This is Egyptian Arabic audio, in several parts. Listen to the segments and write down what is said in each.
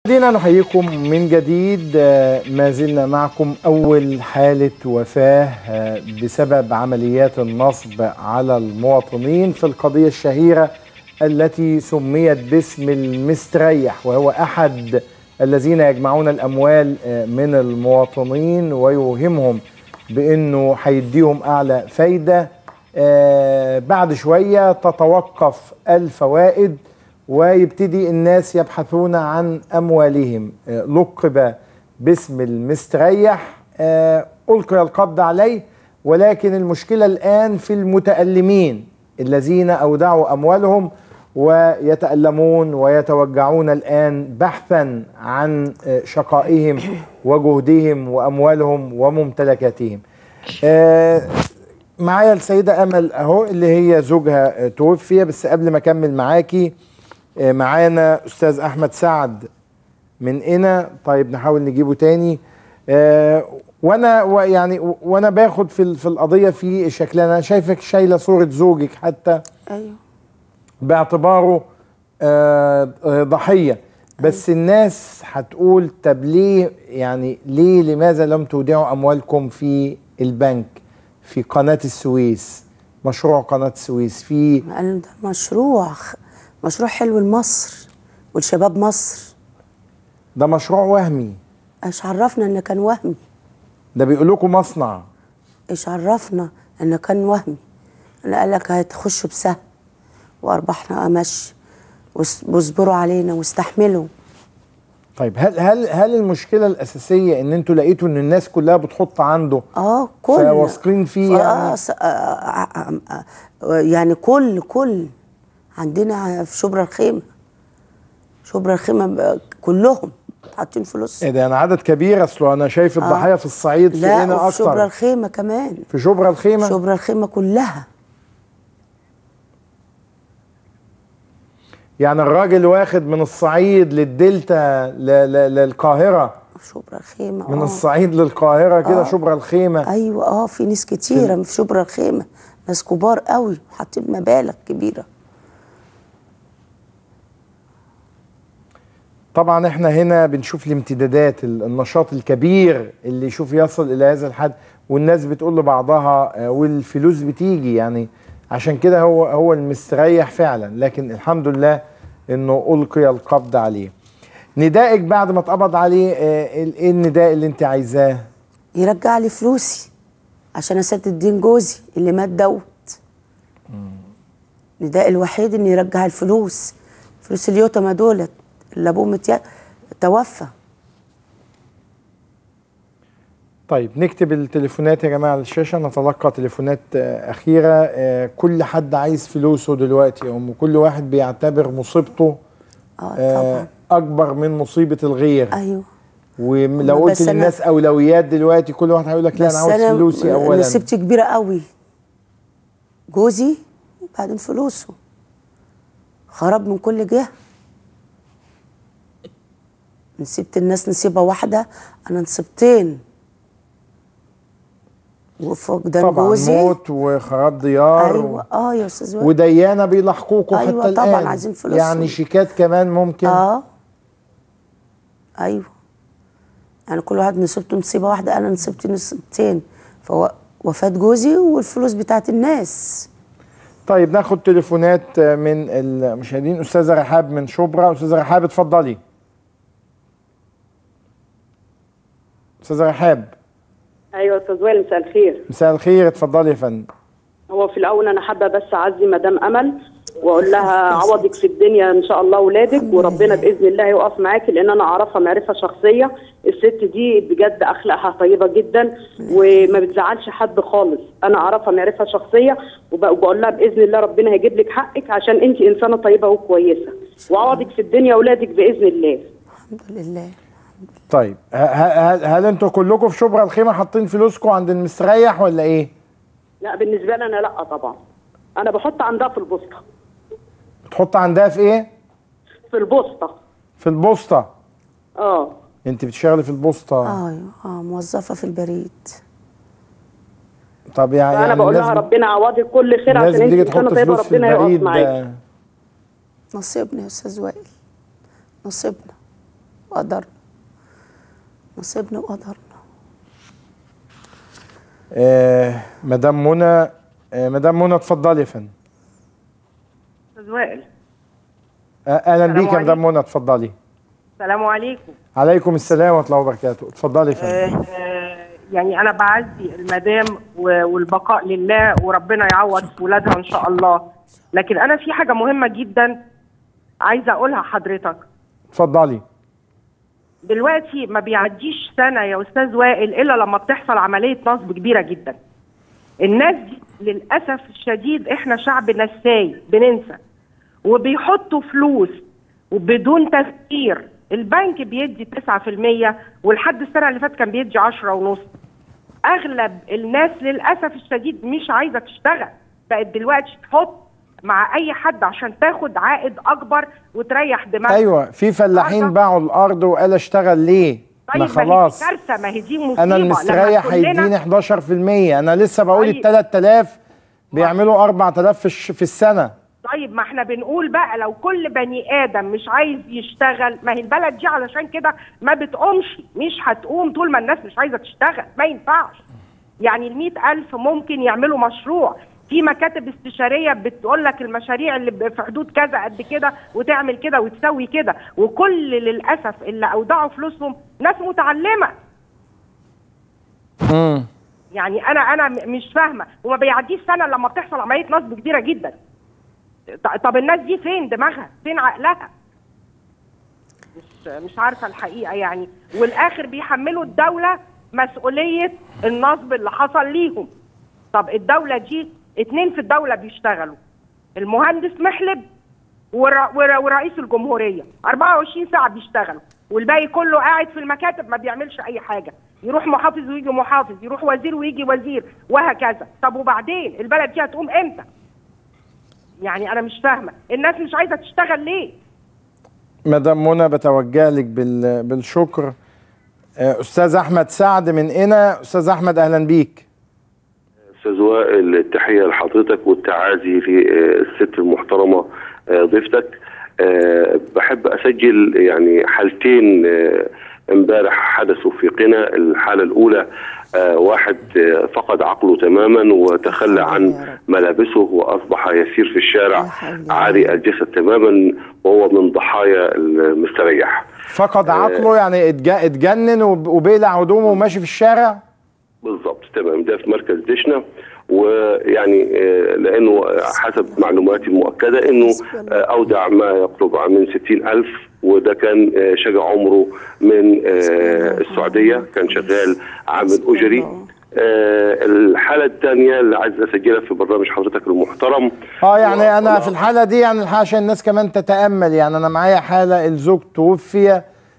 مشاهدينا نحييكم من جديد آه، ما زلنا معكم أول حالة وفاة آه، بسبب عمليات النصب على المواطنين في القضية الشهيرة التي سميت باسم المستريح وهو أحد الذين يجمعون الأموال آه، من المواطنين ويوهمهم بأنه هيديهم أعلى فايدة آه، بعد شوية تتوقف الفوائد ويبتدي الناس يبحثون عن أموالهم آه، لقب باسم المستريح آه، ألقي القبض عليه ولكن المشكلة الآن في المتألمين الذين أودعوا أموالهم ويتألمون ويتوجعون الآن بحثا عن آه، شقائهم وجهدهم وأموالهم وممتلكاتهم آه، معايا السيدة أمل أهو اللي هي زوجها آه، توفي بس قبل ما أكمل معاكي آه، معانا أستاذ أحمد سعد من هنا طيب نحاول نجيبه تاني آه، وانا و- يعني و- وانا باخد في ال- في القضيه في شكلها انا شايفك شايله صوره زوجك حتى ايوه باعتباره آه، آه، ضحيه بس الناس هتقول طب ليه يعني ليه لماذا لم تودعوا اموالكم في البنك في قناه السويس مشروع قناه السويس في قال ده مشروع مشروع حلو لمصر ولشباب مصر ده مشروع وهمي ايش عرفنا ان كان وهمي ده بيقول لكم مصنع ايش عرفنا ان كان وهمي انا قال لك هتخشوا بسهم وارباحنا امشي واس- واصبروا علينا واستحملوا طيب هل هل هل المشكله الاساسيه ان انتوا لقيتوا ان الناس كلها بتحط عنده اه كل فواثقين فيه ف- يعني؟ آه س- آه آه آه آه يعني كل كل عندنا في شبرا الخيمه شبرا الخيمه ب- كلهم حاطين فلوس ايه ده يعني عدد كبير اصله انا شايف الضحايا في الصعيد في لا هنا وفي شبرا اكتر الخيمه كمان في شبرا الخيمه شبرا الخيمه كلها يعني الراجل واخد من الصعيد للدلتا ل- ل- للقاهره شبرا الخيمه من آه. الصعيد للقاهره كده آه. شبرا الخيمه ايوه اه في ناس كتيره في شبرا الخيمه ناس كبار قوي حاطين مبالغ كبيره طبعا احنا هنا بنشوف الامتدادات ال- النشاط الكبير اللي يشوف يصل الى هذا الحد والناس بتقول لبعضها آه، والفلوس بتيجي يعني عشان كده هو هو المستريح فعلا لكن الحمد لله انه القي القبض عليه ندائك بعد ما اتقبض عليه آه، ال- ايه النداء اللي انت عايزاه يرجع لي فلوسي عشان اسدد دين جوزي اللي مات دوت نداء الوحيد ان يرجع الفلوس فلوس اليتامى دولت اللي ابوه متي... توفى طيب نكتب التليفونات يا جماعه على الشاشه نتلقى تليفونات آه، اخيره آه، كل حد عايز فلوسه دلوقتي ام كل واحد بيعتبر مصيبته اه آه، طبعا اكبر من مصيبه الغير ايوه ولو بس قلت أنا- للناس اولويات دلوقتي كل واحد هيقول لك لا بس انا عاوز انا فلوسي اولا نسيبتي كبيره قوي جوزي وبعدين فلوسه خرب من كل جهه نسيبت الناس نسيبه واحده انا نسيبتين وفقدان طبعا جوزي موت وخراب ديار ايوه اه يا استاذ وائل وديانه بيلاحقوكوا أيوة حتى طبعاً الان عايزين فلوسهم. يعني شيكات كمان ممكن اه ايوه يعني كل واحد نسيبته نصيبه واحده انا نسيبتي نصيبتين فهو وفاه جوزي والفلوس بتاعت الناس طيب ناخد تليفونات من المشاهدين استاذه رحاب من شبرا استاذه رحاب اتفضلي استاذه رحاب ايوه استاذ وائل مساء الخير مساء الخير اتفضلي يا فندم هو في الاول انا حابه بس اعزي مدام امل واقول لها عوضك في الدنيا ان شاء الله ولادك وربنا باذن الله يقف معاكي لان انا اعرفها معرفه شخصيه الست دي بجد اخلاقها طيبه جدا وما بتزعلش حد خالص انا اعرفها معرفه شخصيه وب- وبقول لها باذن الله ربنا هيجيب لك حقك عشان انت انسانه طيبه وكويسه وعوضك في الدنيا ولادك باذن الله الحمد لله طيب ه- ه- هل, هل انتوا كلكم في شبرا الخيمه حاطين فلوسكم عند المستريح ولا ايه لا بالنسبه لي انا لا طبعا انا بحط عندها في البوسطه بتحط عندها في ايه في البوسطه في البوسطه اه انت بتشتغلي في البوسطه ايوه اه موظفه في البريد طب يعني فانا يعني بقول لها الناس ربنا يعوضك كل خير الناس عشان انت بتيجي انسانه تحط طيبه فلوس في ربنا يقف البريد معاكي آه، نصيبنا يا استاذ وائل نصيبنا وقدرنا نصيبنا وقدرنا آه مدام منى آه مدام منى اتفضلي يا فندم استاذ وائل آه اهلا السلام بيك يا مدام منى اتفضلي السلام عليكم عليكم السلام ورحمه الله وبركاته اتفضلي يا فندم آه يعني انا بعزي المدام و- والبقاء لله وربنا يعوض في ولادها ان شاء الله لكن انا في حاجه مهمه جدا عايزه اقولها حضرتك اتفضلي دلوقتي ما بيعديش سنه يا استاذ وائل الا لما بتحصل عمليه نصب كبيره جدا الناس دي للاسف الشديد احنا شعب نساي بننسى وبيحطوا فلوس وبدون تفكير البنك بيدي 9% ولحد السنه اللي فاتت كان بيدي 10 ونص اغلب الناس للاسف الشديد مش عايزه تشتغل بقت دلوقتي تحط مع اي حد عشان تاخد عائد اكبر وتريح دماغها ايوه في فلاحين عارفة. باعوا الارض وقال اشتغل ليه طيب ما ما هي دي خلاص كارثه ما هي دي مصيبه انا لما المستريح كلنا- هيديني 11% انا لسه بقول ال طيب. 3000 بيعملوا 4000 في الش- في السنه طيب ما احنا بنقول بقى لو كل بني ادم مش عايز يشتغل ما هي البلد دي علشان كده ما بتقومش مش هتقوم طول ما الناس مش عايزه تشتغل ما ينفعش يعني ال ألف ممكن يعملوا مشروع في مكاتب استشاريه بتقول لك المشاريع اللي ب- في حدود كذا قد كده وتعمل كده وتسوي كده وكل للاسف اللي اودعوا فلوسهم ناس متعلمه امم يعني انا انا م- مش فاهمه وما بيعديش سنه لما بتحصل عمليه نصب كبيره جدا ط- طب الناس دي فين دماغها فين عقلها مش مش عارفه الحقيقه يعني والاخر بيحملوا الدوله مسؤوليه النصب اللي حصل ليهم طب الدوله دي اتنين في الدوله بيشتغلوا المهندس محلب ور- ور- ورئيس الجمهوريه 24 ساعه بيشتغلوا والباقي كله قاعد في المكاتب ما بيعملش اي حاجه يروح محافظ ويجي محافظ يروح وزير ويجي وزير وهكذا طب وبعدين البلد دي هتقوم امتى يعني انا مش فاهمه الناس مش عايزه تشتغل ليه مدام منى بتوجه لك بال... بالشكر آه، استاذ احمد سعد من هنا استاذ احمد اهلا بيك استاذ وائل التحيه لحضرتك والتعازي للست المحترمه آه، ضيفتك آه، بحب اسجل يعني حالتين آه، امبارح حدثوا في قنا الحاله الاولى آه، واحد آه، فقد عقله تماما وتخلى عن ملابسه واصبح يسير في الشارع لا حول ولا عاري الجسد تماما وهو من ضحايا المستريح فقد عقله يعني اتج... اتجنن وب- وبيقلع هدومه وماشي في الشارع بالظبط تمام ده في مركز دشنا ويعني آه، لانه آه، حسب معلوماتي المؤكده انه آه، اودع ما يقرب من 60 الف وده كان آه، شجع عمره من آه، السعوديه كان شغال عامل اجري آه، الحاله الثانيه اللي عايز اسجلها في برنامج حضرتك المحترم اه يعني انا طبعاً. في الحاله دي يعني الحقيقه عشان الناس كمان تتامل يعني انا معايا حاله الزوج توفي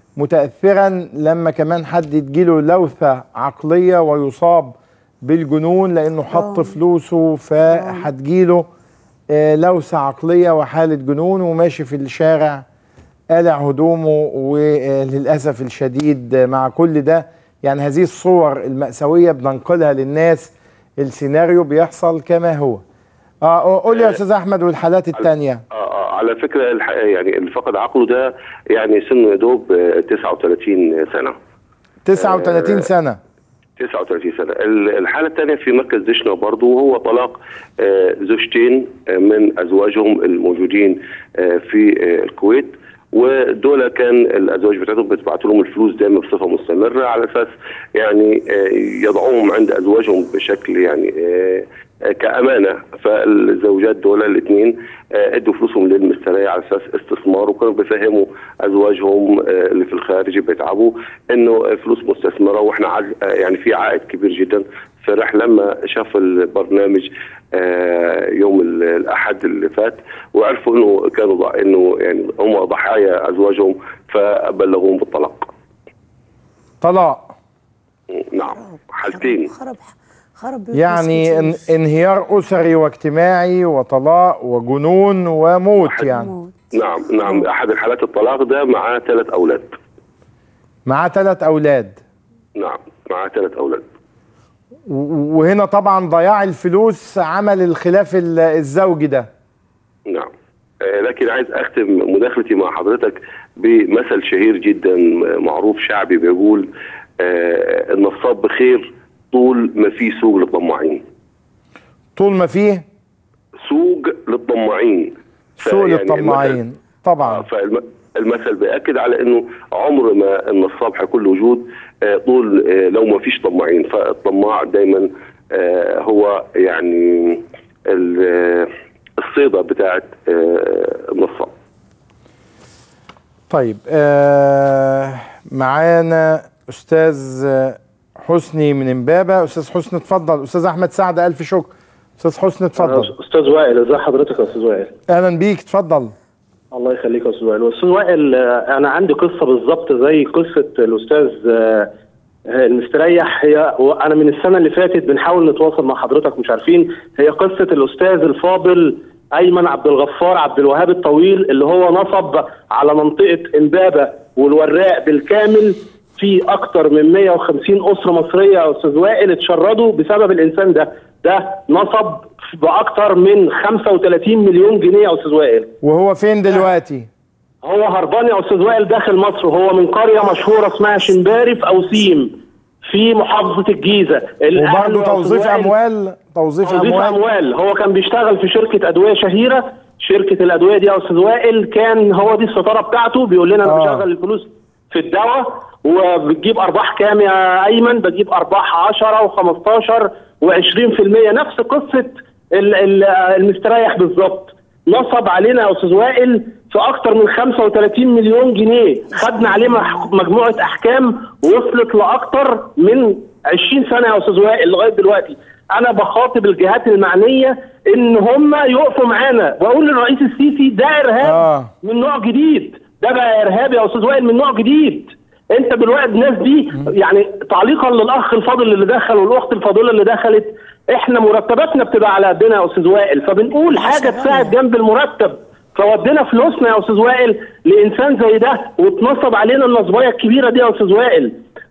متاثرا لما كمان حد تجيله لوثه عقليه ويصاب بالجنون لانه حط آه. فلوسه فهتجيله آه، لوثه عقليه وحاله جنون وماشي في الشارع قالع هدومه وللاسف الشديد مع كل ده يعني هذه الصور المأساوية بننقلها للناس السيناريو بيحصل كما هو اه قول لي يا استاذ احمد والحالات التانية آه، آه، على فكره الح- يعني اللي فقد عقله ده يعني سنه يا دوب آه، 39 سنه 39 سنة 39 سنة ال- الحالة الثانية في مركز دشنا برضو وهو طلاق آه، زوجتين آه، من أزواجهم الموجودين آه، في آه، الكويت ودول كان الازواج بتاعتهم بتبعت لهم الفلوس دايما بصفه مستمره على اساس يعني آه، يضعوهم عند ازواجهم بشكل يعني آه، آه، كامانه فالزوجات دول الاثنين ادوا فلوسهم للمستريح على اساس استثمار وكانوا بيفهموا ازواجهم آه، اللي في الخارج بيتعبوا انه فلوس مستثمره واحنا عاد آه، يعني في عائد كبير جدا فرح لما شاف البرنامج آه، يوم ال- الاحد اللي فات وعرفوا انه كانوا ضع- انه يعني هم ضحايا ازواجهم فبلغوهم بالطلاق طلاق نعم حالتين خرب خرب بيوت يعني ان مسكين. انهيار اسري واجتماعي وطلاق وجنون وموت يعني موت. نعم نعم احد الحالات الطلاق ده معاه ثلاث اولاد معاه ثلاث اولاد نعم معاه ثلاث اولاد و- وهنا طبعا ضياع الفلوس عمل الخلاف ال- الزوجي ده نعم آه، لكن عايز اختم مداخلتي مع حضرتك بمثل شهير جدا معروف شعبي بيقول آه، النصاب بخير طول ما في سوق للطماعين طول ما فيه سوق للطماعين سوق فيعني للطماعين طبعا فالمثل بيأكد على انه عمر ما النصاب حيكون له وجود آه، طول آه، لو ما فيش طماعين فالطماع دايما آه، هو يعني ال- آه، الصيدة بتاعت آه، النصاب طيب آه معانا استاذ آه، حسني من امبابه استاذ حسني اتفضل استاذ احمد سعد الف شكر استاذ حسني اتفضل استاذ وائل ازي حضرتك يا استاذ وائل اهلا بيك اتفضل الله يخليك يا استاذ وائل استاذ وائل آه، انا عندي قصه بالظبط زي قصه الاستاذ آه، آه، المستريح هي وانا من السنه اللي فاتت بنحاول نتواصل مع حضرتك مش عارفين هي قصه الاستاذ الفاضل ايمن عبد الغفار عبد الوهاب الطويل اللي هو نصب على منطقه امبابه والوراق بالكامل في اكتر من 150 اسره مصريه يا استاذ وائل اتشردوا بسبب الانسان ده ده نصب باكتر من 35 مليون جنيه يا استاذ وائل وهو فين دلوقتي هو هربان يا استاذ وائل داخل مصر هو من قريه مشهوره اسمها شنباري في اوسيم في محافظه الجيزه الأهل وبرضه يا أستاذ توظيف وائل اموال توظيف توظيف اموال اموال هو كان بيشتغل في شركه ادويه شهيره شركه الادويه دي يا استاذ وائل كان هو دي الستاره بتاعته بيقول لنا انا آه. بشغل الفلوس في الدواء وبتجيب ارباح كام يا ايمن بجيب ارباح 10 و15 و20% نفس قصه ال- ال- المستريح بالظبط نصب علينا يا استاذ وائل في اكتر من 35 مليون جنيه خدنا عليه مح- مجموعه احكام وصلت لاكتر من 20 سنه يا استاذ وائل لغايه دلوقتي انا بخاطب الجهات المعنيه ان هم يقفوا معانا واقول للرئيس السيسي ده ارهاب آه. من نوع جديد ده بقى ارهاب يا استاذ وائل من نوع جديد انت دلوقتي الناس دي يعني تعليقا للاخ الفاضل اللي دخل والاخت الفاضله اللي دخلت احنا مرتباتنا بتبقى على قدنا يا استاذ وائل فبنقول حاجه تساعد جنب المرتب فودينا فلوسنا يا استاذ وائل لانسان زي ده واتنصب علينا النصبايه الكبيره دي يا استاذ وائل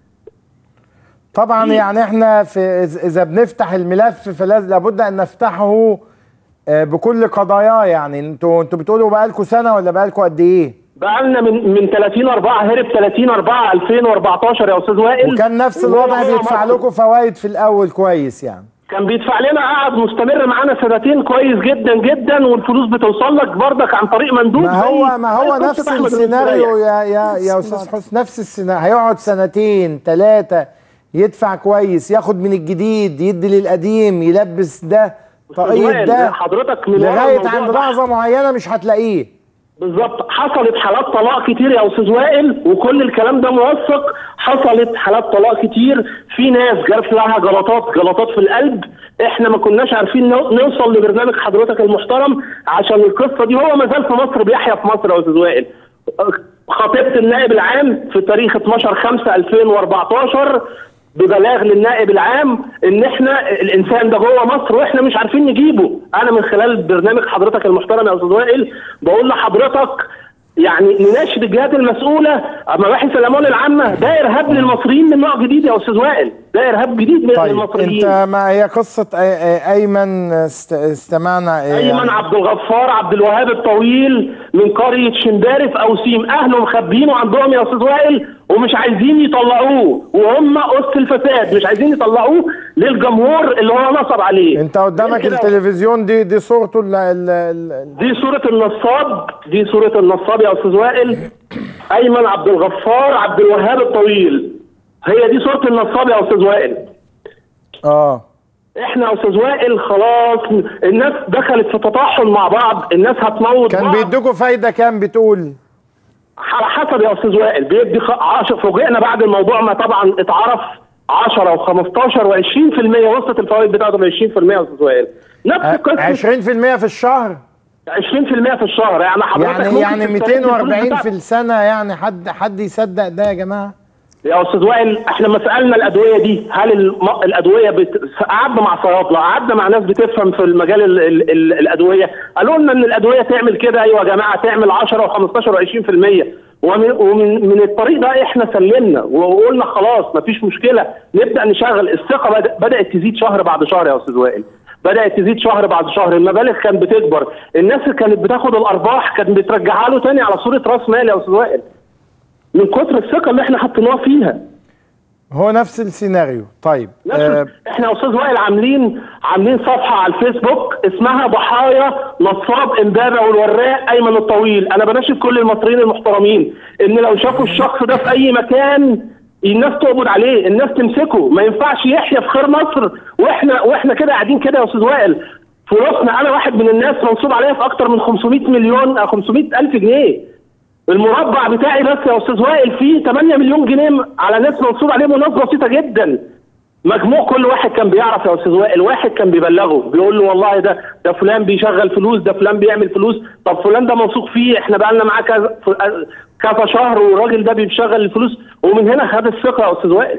طبعا يعني احنا في إذ- اذا بنفتح الملف فلازم لابد ان نفتحه آه، بكل قضاياه يعني انتوا انتوا بتقولوا بقالكم سنه ولا بقالكم قد ايه؟ بقالنا من من 30 4 هرب 30 4 2014 يا استاذ وائل وكان نفس الوضع وهو بيدفع مصر. لكم فوائد في الاول كويس يعني كان بيدفع لنا قعد مستمر معانا سنتين كويس جدا جدا والفلوس بتوصل لك برضك عن طريق مندوب ما زي- هو ما هو زي نفس قصة أحمد السيناريو المستريح. يا يا يا استاذ حسن نفس السيناريو هيقعد سنتين ثلاثه يدفع كويس ياخد من الجديد يدي للقديم يلبس ده طاقية وائل، ده حضرتك من ورا لغايه الموضوع عند ده. لحظه معينه مش هتلاقيه بالظبط حصلت حالات طلاق كتير يا استاذ وائل وكل الكلام ده موثق حصلت حالات طلاق كتير في ناس جات لها جلطات جلطات في القلب احنا ما كناش عارفين نو- نوصل لبرنامج حضرتك المحترم عشان القصه دي هو ما زال في مصر بيحيا في مصر يا استاذ وائل خطيبه النائب العام في تاريخ 12 5 2014 ببلاغ للنائب العام ان احنا الانسان ده جوه مصر واحنا مش عارفين نجيبه انا من خلال برنامج حضرتك المحترم يا استاذ وائل بقول لحضرتك يعني نناشد الجهات المسؤوله مباحث الاموال العامه ده ارهاب للمصريين من نوع جديد يا استاذ وائل ده ارهاب جديد من طيب المصريين انت ما هي قصه أي- أي- ايمن است- استمعنا ايمن عبد الغفار عبد الوهاب الطويل من قريه شمباري في اوسيم اهله مخبينه عندهم يا استاذ وائل ومش عايزين يطلعوه وهم اس الفساد مش عايزين يطلعوه للجمهور اللي هو نصب عليه انت قدامك كده- التلفزيون دي دي صورته ال ال ال دي صورة النصاب دي صورة النصاب يا استاذ وائل ايمن عبد الغفار عبد الوهاب الطويل هي دي صورة النصاب يا استاذ وائل اه احنا يا استاذ وائل خلاص الناس دخلت في تطاحن مع بعض الناس هتموت كان بعض. بيدوكوا فايده كام بتقول على حسب يا استاذ وائل بيدي خ- عشر فوجئنا بعد الموضوع ما طبعا اتعرف 10 و15 و20% وصلت الفوائد بتاعته ل 20% يا استاذ وائل نفس القصه 20% في الشهر 20% في الشهر يعني حضرتك يعني ممكن يعني تستفيد من الفلوس 240 في بتاعتك. السنه يعني حد حد يصدق ده يا جماعه يا استاذ وائل احنا لما سالنا الادويه دي هل الم... الادويه بت... قعدنا مع صيادله قعدنا مع ناس بتفهم في المجال ال... ال... ال... الادويه قالوا لنا ان الادويه تعمل كده ايوه يا جماعه تعمل 10 و15 و20% ومن ومن من الطريق ده احنا سلمنا وقلنا خلاص مفيش مشكله نبدا نشغل الثقه بد... بدات تزيد شهر بعد شهر يا استاذ وائل بدات تزيد شهر بعد شهر المبالغ كانت بتكبر الناس اللي كانت بتاخد الارباح كانت بترجعها له تاني على صوره راس مال يا استاذ وائل من كتر الثقه اللي احنا حطيناها فيها هو نفس السيناريو طيب نفس آه احنا يا استاذ وائل عاملين عاملين صفحه على الفيسبوك اسمها ضحايا نصاب امبابه والوراق ايمن الطويل انا بناشد كل المصريين المحترمين ان لو شافوا الشخص ده في اي مكان الناس تقبض عليه الناس تمسكه ما ينفعش يحيى في خير مصر واحنا واحنا كده قاعدين كده يا استاذ وائل فلوسنا انا واحد من الناس منصوب عليا في اكتر من 500 مليون او 500 الف جنيه المربع بتاعي بس يا استاذ وائل فيه 8 مليون جنيه على ناس منصوب عليهم وناس بسيطه جدا مجموع كل واحد كان بيعرف يا استاذ وائل واحد كان بيبلغه بيقول له والله ده ده فلان بيشغل فلوس ده فلان بيعمل فلوس طب فلان ده موثوق فيه احنا بقى لنا معاه كذا كذا شهر والراجل ده بيشغل الفلوس ومن هنا خد الثقه يا استاذ وائل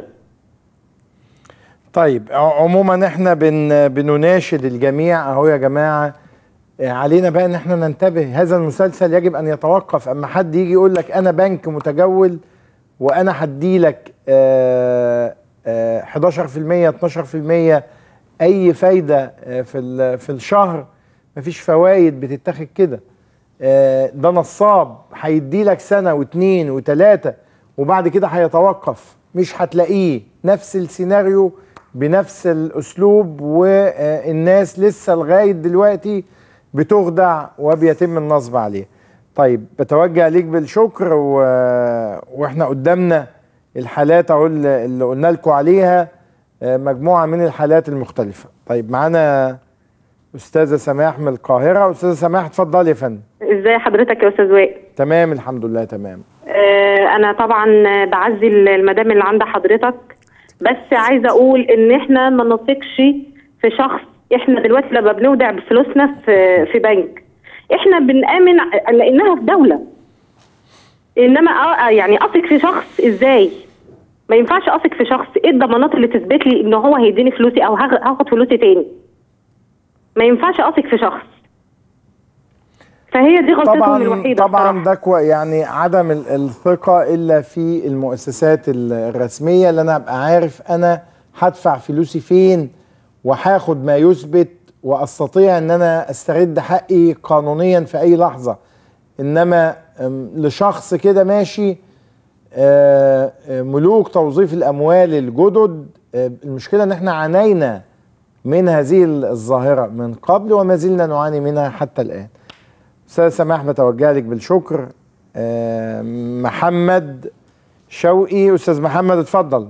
طيب ع- عموما احنا بن بنناشد الجميع اهو يا جماعه آه، علينا بقى ان احنا ننتبه هذا المسلسل يجب ان يتوقف اما حد يجي يقول لك انا بنك متجول وانا هدي لك آه، آه، 11% 12% اي فايده آه، في ال- في الشهر مفيش فوائد بتتاخد كده آه، ده نصاب هيدي لك سنه واثنين وثلاثه وبعد كده هيتوقف مش هتلاقيه نفس السيناريو بنفس الاسلوب والناس لسه لغايه دلوقتي بتخدع وبيتم النصب عليها. طيب بتوجه ليك بالشكر و... واحنا قدامنا الحالات اهو اللي اللي قلنا لكم عليها آه، مجموعه من الحالات المختلفه. طيب معانا استاذه سماح من القاهره، استاذه سماح اتفضلي يا فندم. ازاي حضرتك يا استاذ وائل تمام الحمد لله تمام. آه انا طبعا بعزي المدام اللي عند حضرتك بس عايزه اقول ان احنا ما نثقش في شخص احنا دلوقتي لما بنودع بفلوسنا في في بنك احنا بنامن ع- لانها في دوله انما اه يعني اثق في شخص ازاي ما ينفعش اثق في شخص ايه الضمانات اللي تثبت لي ان هو هيديني فلوسي او هاخ- هاخد فلوسي تاني ما ينفعش اثق في شخص فهي دي غلطتهم طبعا الوحيده طبعا بصراحة. ده كو- يعني عدم ال- الثقه الا في المؤسسات ال- الرسميه اللي انا ابقى عارف انا هدفع فلوسي فين وهاخد ما يثبت واستطيع ان انا استرد حقي قانونيا في اي لحظه انما أم، لشخص كده ماشي آه، آه، ملوك توظيف الاموال الجدد آه، المشكله ان احنا عانينا من هذه الظاهره من قبل وما زلنا نعاني منها حتى الان استاذ سماح بتوجه لك بالشكر آه، محمد شوقي استاذ محمد اتفضل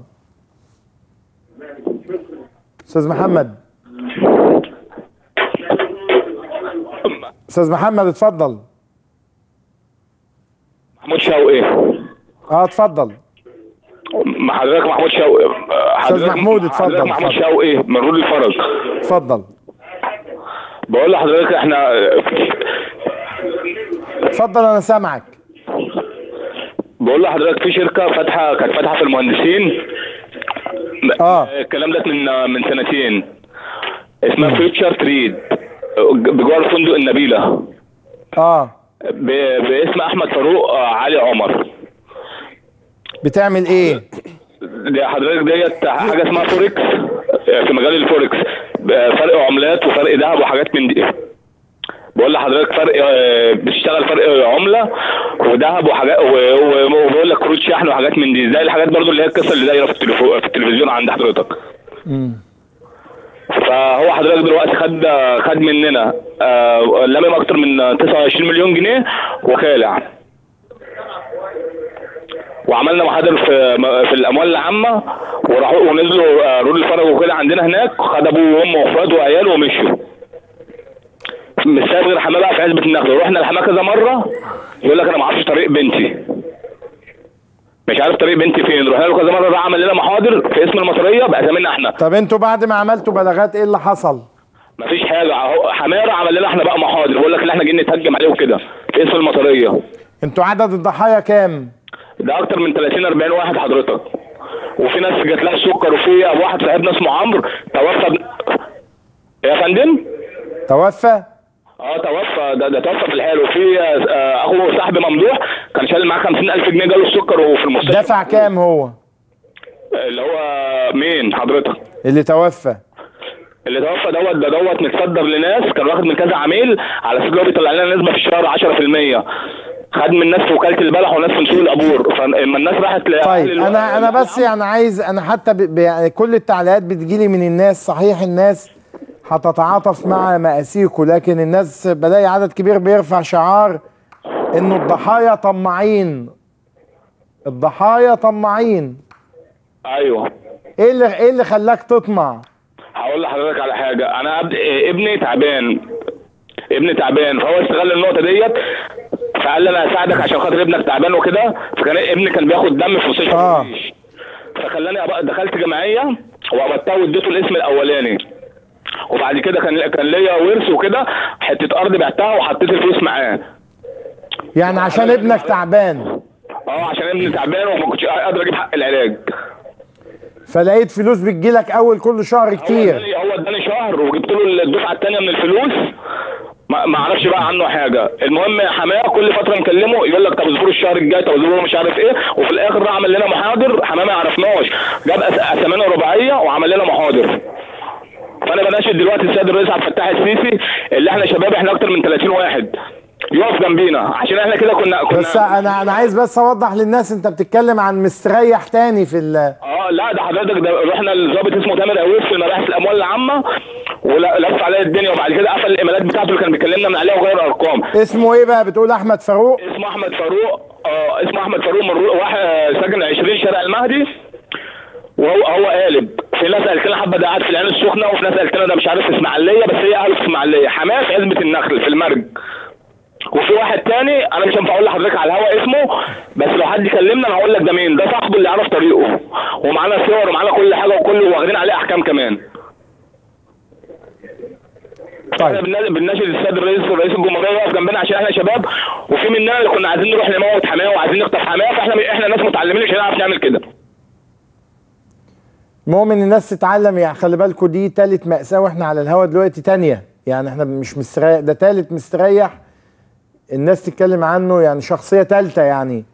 استاذ محمد استاذ محمد اتفضل محمود شوقي اه اتفضل مع حضرتك محمود شوقي آه، أستاذ حضرتك- محمود، اتفضل، حضرتك محمود اتفضل. شوقي من رول الفرج اتفضل بقول لحضرتك احنا اتفضل انا سامعك بقول لحضرتك في شركه فاتحه كانت فاتحه في المهندسين اه الكلام ده من من سنتين اسمها فيوتشر تريد بجوار فندق النبيله اه ب- باسم احمد فاروق آه، علي عمر بتعمل ايه دي حضرتك ديت حاجه اسمها فوركس في مجال الفوركس فرق عملات وفرق ذهب وحاجات من دي بقول لحضرتك فرق آه، بتشتغل فرق عمله وذهب وحاجات و- و- وبقول لك كروت شحن وحاجات من دي زي الحاجات برضو اللي هي القصه اللي دايره في التليفون في التلفزيون عند حضرتك فهو حضرتك دلوقتي خد خد مننا آه، لمم اكتر من 29 مليون جنيه وخالع وعملنا محاضر في في الاموال العامه وراحوا ونزلوا آه، رول الفرج وكده عندنا هناك خد ابوه وامه واخواته وعياله ومشوا مش سايب غير حماه بقى في عزبه النخل رحنا لحماه كذا مره يقول لك انا ما اعرفش طريق بنتي مش عارف طريق بنتي فين رحنا له كذا مره راح عمل لنا محاضر في اسم المصريه باسامينا احنا طب انتوا بعد ما عملتوا بلاغات ايه اللي حصل مفيش حاجه اهو حماره عمل لنا احنا بقى محاضر بيقول لك اللي احنا جايين نتهجم عليه وكده في اسم المطريه انتوا عدد الضحايا كام ده اكتر من 30 40 واحد حضرتك وفي ناس جات لها السكر وفي واحد صاحبنا اسمه عمرو توفى ب... يا فندم توفى اه توفى ده, ده توفى في الحال وفي آه، اخو صاحبي ممدوح كان شايل معاه 50000 جنيه جاله السكر وفي المستشفى دفع كام هو اللي هو مين حضرتك اللي توفى اللي توفى دوت ده دوت متصدر لناس كان واخد من كذا عميل على اساس إن هو بيطلع لنا نسبه في الشهر 10% خد من ناس في وكاله البلح وناس في سوق العبور فلما الناس راحت لاهل طيب الو- انا انا بس يعني عايز انا حتى ب... ب... يعني كل التعليقات بتجيلي من الناس صحيح الناس هتتعاطف مع مآسيكوا لكن الناس بلاقي عدد كبير بيرفع شعار انه الضحايا طماعين الضحايا طماعين ايوه ايه اللي ايه اللي خلاك تطمع هقول لحضرتك على حاجه انا أب... إيه، ابني تعبان ابني تعبان فهو استغل النقطه ديت فقال لي انا هساعدك عشان خاطر ابنك تعبان وكده فكان ابني كان بياخد دم في مستشفى آه. الجيش فخلاني أبقى دخلت جمعيه وقبضتها واديته الاسم الاولاني وبعد كده كان كان ليا ورث وكده حته ارض بعتها وحطيت الفلوس معاه يعني عشان ابنك تعبان اه عشان ابني تعبان وما كنتش قادر اجيب حق العلاج فلقيت فلوس بتجيلك اول كل شهر هو كتير اداني هو اداني شهر وجبت له الدفعه الثانيه من الفلوس ما ما اعرفش بقى عنه حاجه المهم حماه كل فتره نكلمه يقول لك طب اصبروا الشهر الجاي طب اصبروا مش عارف ايه وفي الاخر راح عمل لنا محاضر حماه ما عرفناش جاب أس- اسامينا رباعيه وعمل لنا محاضر فانا بناشد دلوقتي السيد الرئيس عبد الفتاح السيسي اللي احنا شباب احنا اكتر من 30 واحد يقف جنبينا عشان احنا كده كنا كنا بس انا انا عايز بس اوضح للناس انت بتتكلم عن مستريح تاني في ال اه لا ده حضرتك ده رحنا لظابط اسمه تامر اويس في مباحث الاموال العامه ولف عليا الدنيا وبعد كده قفل الايميلات بتاعته اللي كان بيكلمنا من عليها وغير ارقام اسمه ايه بقى بتقول احمد فاروق اسمه احمد فاروق اه اسمه احمد فاروق من رو- واحد ساكن 20 شارع المهدي وهو هو قالب في ناس قالت لنا حبه ده قاعد في العين السخنه وفي ناس قالت لنا ده مش عارف في اسماعيليه بس هي اهله في اسماعيليه حماه في عزبه النخل في المرج وفي واحد تاني انا مش هينفع اقول لحضرتك على الهوا اسمه بس لو حد كلمنا انا هقول لك ده مين ده صاحبه اللي عرف طريقه ومعانا صور ومعانا كل حاجه وكل واخدين عليه احكام كمان احنا طيب بننا- بنناشد السيد الرئيس رئيس الجمهوريه يقف جنبنا عشان احنا شباب وفي مننا اللي كنا عايزين نروح نموت حماه وعايزين نخطف حماه فاحنا احنا ناس متعلمين مش هنعرف نعمل كده المهم ان الناس تتعلم يعني خلي بالكوا دي تالت مأساة واحنا على الهوا دلوقتي تانية يعني احنا مش مستريح ده تالت مستريح الناس تتكلم عنه يعني شخصية تالتة يعني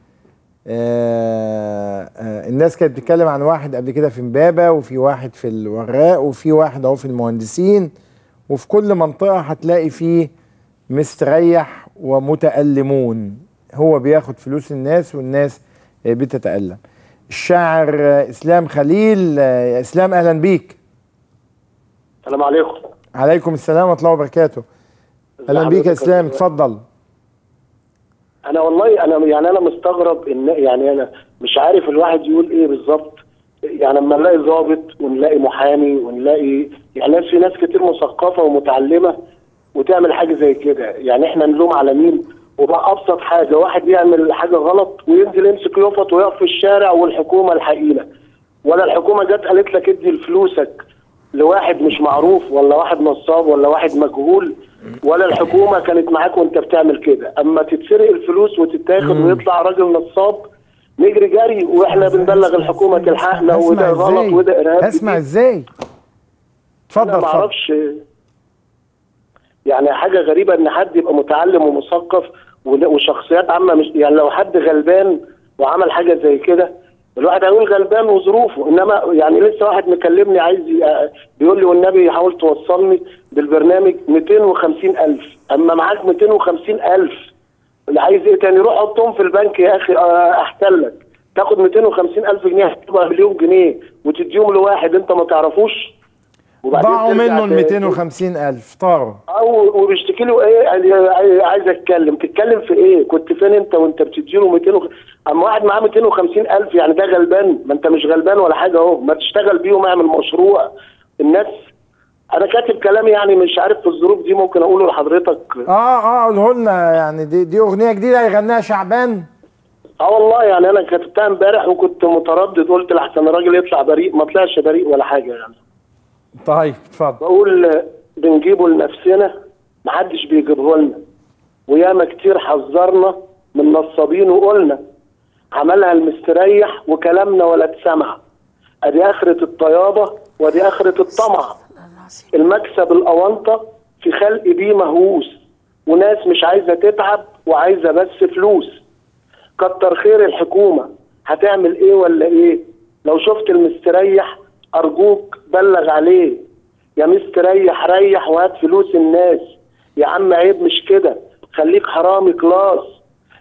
آه آه الناس كانت بتتكلم عن واحد قبل كده في امبابة وفي واحد في الوراق وفي واحد اهو في المهندسين وفي كل منطقة هتلاقي فيه مستريح ومتألمون هو بياخد فلوس الناس والناس آه، بتتألم الشاعر آه، اسلام خليل آه، يا اسلام اهلا بيك السلام عليكم عليكم السلام ورحمه الله وبركاته اهلا بيك يا اسلام اتفضل انا والله انا يعني انا مستغرب ان يعني انا مش عارف الواحد يقول ايه بالظبط يعني لما نلاقي ضابط ونلاقي محامي ونلاقي يعني ناس في ناس كتير مثقفه ومتعلمه وتعمل حاجه زي كده يعني احنا نلوم على مين وبقى ابسط حاجه واحد يعمل حاجه غلط وينزل يمسك يفط ويقف في الشارع والحكومه الحقيقه ولا الحكومه جت قالت لك ادي فلوسك لواحد مش معروف ولا واحد نصاب ولا واحد مجهول ولا الحكومه كانت معاك وانت بتعمل كده اما تتسرق الفلوس وتتاخد ويطلع راجل نصاب نجري جري واحنا بنبلغ الحكومه تلحقنا اسمع وده غلط ازاي وده ارهاب اسمع ازاي اتفضل انا ما اتفضل اعرفش يعني حاجه غريبه ان حد يبقى متعلم ومثقف ون- وشخصيات عامه مش يعني لو حد غلبان وعمل حاجه زي كده الواحد هيقول غلبان وظروفه انما يعني لسه واحد مكلمني عايز ي- بيقول لي والنبي حاول توصلني بالبرنامج 250 الف اما معاك 250 الف اللي عايز ايه تاني روح حطهم في البنك يا اخي آه، احسن لك تاخد 250 الف جنيه هتبقى مليون جنيه وتديهم لواحد انت ما تعرفوش وبعدين ضاعوا ترجع منه ال ت- 250 الف طاروا او وبيشتكي له ايه عايز- عايز اتكلم تتكلم في ايه كنت فين انت وانت بتديله 200 وخ- اما واحد معاه 250 الف يعني ده غلبان ما انت مش غلبان ولا حاجه اهو ما تشتغل بيهم اعمل مشروع الناس انا كاتب كلام يعني مش عارف في الظروف دي ممكن اقوله لحضرتك اه اه قوله لنا يعني دي دي اغنيه جديده هيغنيها شعبان اه والله يعني انا كتبتها امبارح وكنت متردد قلت لحسن الراجل يطلع بريء ما طلعش بريء ولا حاجه يعني طيب اتفضل بقول بنجيبه لنفسنا محدش بيجيبه لنا وياما كتير حذرنا من نصابين وقلنا عملها المستريح وكلامنا ولا اتسمع ادي اخرة الطيابة وادي اخرة الطمع المكسب الاونطة في خلق بيه مهووس وناس مش عايزة تتعب وعايزة بس فلوس كتر خير الحكومة هتعمل ايه ولا ايه لو شفت المستريح ارجوك بلغ عليه يا مستريح ريح وهات فلوس الناس يا عم عيب مش كده خليك حرامي كلاس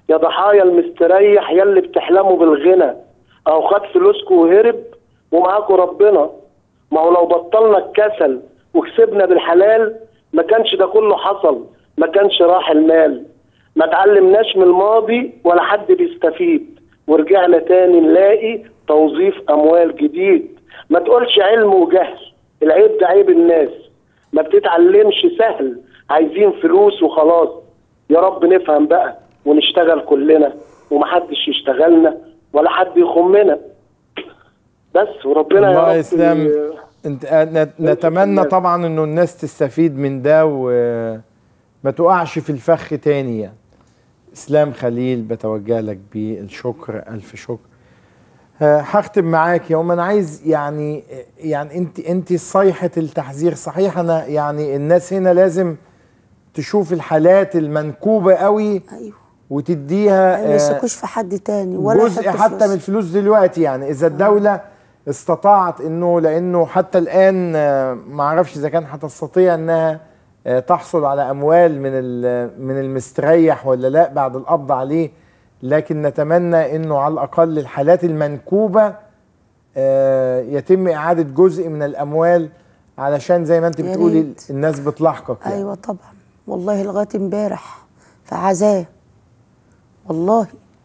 يا ضحايا المستريح يا اللي بتحلموا بالغنى اهو خد فلوسكم وهرب ومعاكم ربنا ما هو لو بطلنا الكسل وكسبنا بالحلال ما كانش ده كله حصل ما كانش راح المال ما تعلمناش من الماضي ولا حد بيستفيد ورجعنا تاني نلاقي توظيف اموال جديد ما تقولش علم وجهل العيب ده عيب الناس ما بتتعلمش سهل عايزين فلوس وخلاص يا رب نفهم بقى ونشتغل كلنا ومحدش يشتغلنا ولا حد يخمنا بس وربنا يا الله رب يسلم ي- انت نت- نتمنى طبعا انه الناس تستفيد من ده وما تقعش في الفخ تاني يعني اسلام خليل بتوجه لك بالشكر الف شكر آه، هختم معاك يا ام انا عايز يعني يعني انت انت صيحه التحذير صحيح انا يعني الناس هنا لازم تشوف الحالات المنكوبه قوي ايوه وتديها ما آه، يثقوش في حد تاني ولا جزء يحطوا حتى فلوس. من الفلوس دلوقتي يعني اذا الدوله استطاعت انه لانه حتى الان آه، ما اعرفش اذا كان هتستطيع انها آه، تحصل على اموال من ال- من المستريح ولا لا بعد القبض عليه لكن نتمنى انه على الاقل الحالات المنكوبه آه، يتم اعاده جزء من الاموال علشان زي ما انت يا بتقولي ريت. الناس بتلاحقك يعني. ايوه طبعا والله لغايه امبارح في عزاه والله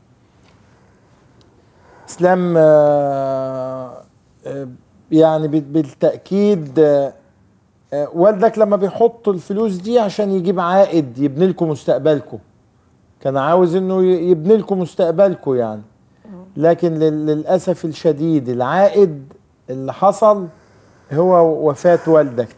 اسلام آه، آه، يعني بال- بالتاكيد آه، آه، والدك لما بيحط الفلوس دي عشان يجيب عائد يبني لكم مستقبلكم كان عاوز انه ي- يبني لكم مستقبلكم يعني لكن لل- للاسف الشديد العائد اللي حصل هو وفاه والدك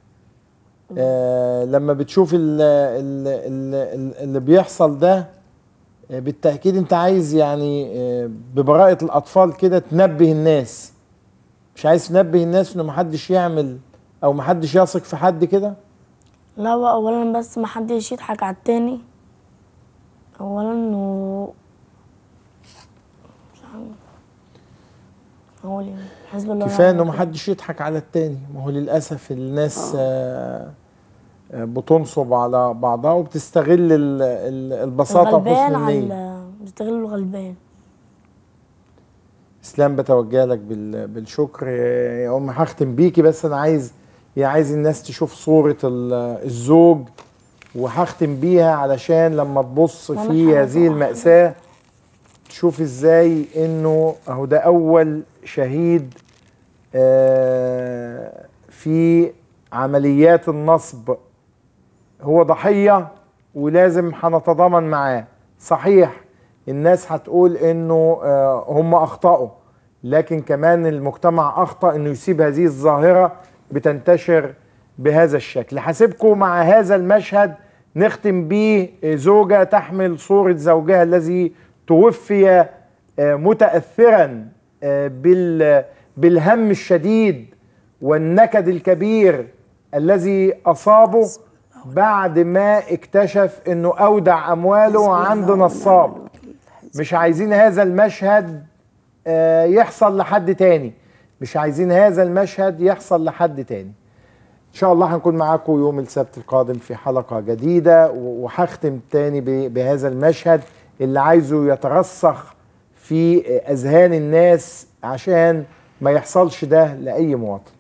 آه لما بتشوف ال- ال- ال- ال- اللي بيحصل ده آه، بالتأكيد أنت عايز يعني آه، ببراءة الأطفال كده تنبه الناس مش عايز تنبه الناس إنه محدش يعمل أو محدش يثق في حد كده لا هو اولا بس ما حدش يضحك على التاني اولا انه مش عارف اقول ايه حسب الله كفاية ونعم إنه محدش يضحك على التاني ما هو للأسف الناس آه، آه، بتنصب على بعضها وبتستغل ال- ال- البساطة الغلبان وحسن النية على بيستغل الغلبان اسلام بتوجه لك بال- بالشكر يا ام هختم بيكي بس انا عايز يا عايز الناس تشوف صورة ال- الزوج وهختم بيها علشان لما تبص وأنا في حابة هذه المأساة تشوف ازاي انه اهو ده اول شهيد آه، في عمليات النصب هو ضحية ولازم هنتضامن معاه صحيح الناس هتقول انه آه، هم اخطأوا لكن كمان المجتمع اخطأ انه يسيب هذه الظاهرة بتنتشر بهذا الشكل هسيبكم مع هذا المشهد نختم بيه زوجة تحمل صورة زوجها الذي توفي آه، متأثرا آه، بال بالهم الشديد والنكد الكبير الذي أصابه بعد ما اكتشف انه اودع امواله عند نصاب مش عايزين هذا المشهد آه، يحصل لحد تاني مش عايزين هذا المشهد يحصل لحد تاني ان شاء الله هنكون معاكم يوم السبت القادم في حلقة جديدة و- وهختم تاني ب- بهذا المشهد اللي عايزه يترسخ في اذهان الناس عشان ما يحصلش ده لاي مواطن